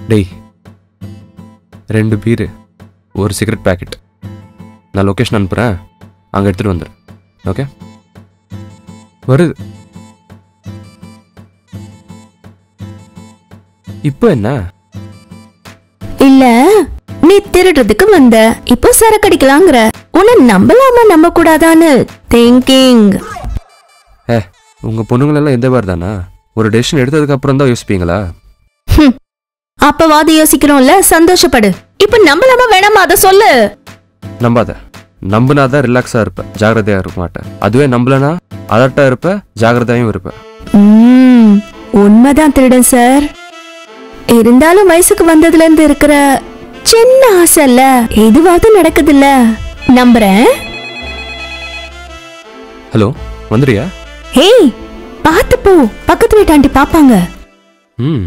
டேய் ரெண்டு பீரு ஒரு சிகரெட் பேக்கெட் நான் லொக்கேஷன் அனுப்புகிறேன் அங்கே எடுத்துகிட்டு வந்துடு ஓகே வருது இப்போ என்ன இல்ல நீ திருடுறதுக்கு வந்த இப்போ சரக்கு அடிக்கலாங்கிற உன்னை நம்பலாமா நம்ப கூடாதான்னு திங்கிங் ஏ உங்கள் பொண்ணுங்களெல்லாம் எந்த மாதிரி தானா ஒரு டெசிஷன் எடுத்ததுக்கு அப்புறம் தான் யோசிப்பீங்களா அப்பவாது யோசிக்கிறோம்ல சந்தோஷப்படு இப்ப நம்பலாமா வேணாமா அத சொல்லு நம்பாத நம்பினா தான் ரிலாக்ஸாக இருப்பேன் ஜாகிரதையாக இருக்க மாட்டேன் அதுவே நம்பலனா அலர்ட்டாக இருப்பேன் ஜாகிரதையாகவும் இருப்பேன் ம், உண்மைதான் திருடன் சார் இருந்தாலும் வயசுக்கு வந்ததுல இருந்து இருக்கிற சின்ன ஆசைல்ல எதுவாவது நடக்குதுல்ல நம்புறேன் ஹலோ வந்துடுறியா ஹேய் பார்த்து போ பக்கத்து வீட்டாண்டி பாப்பாங்க ம்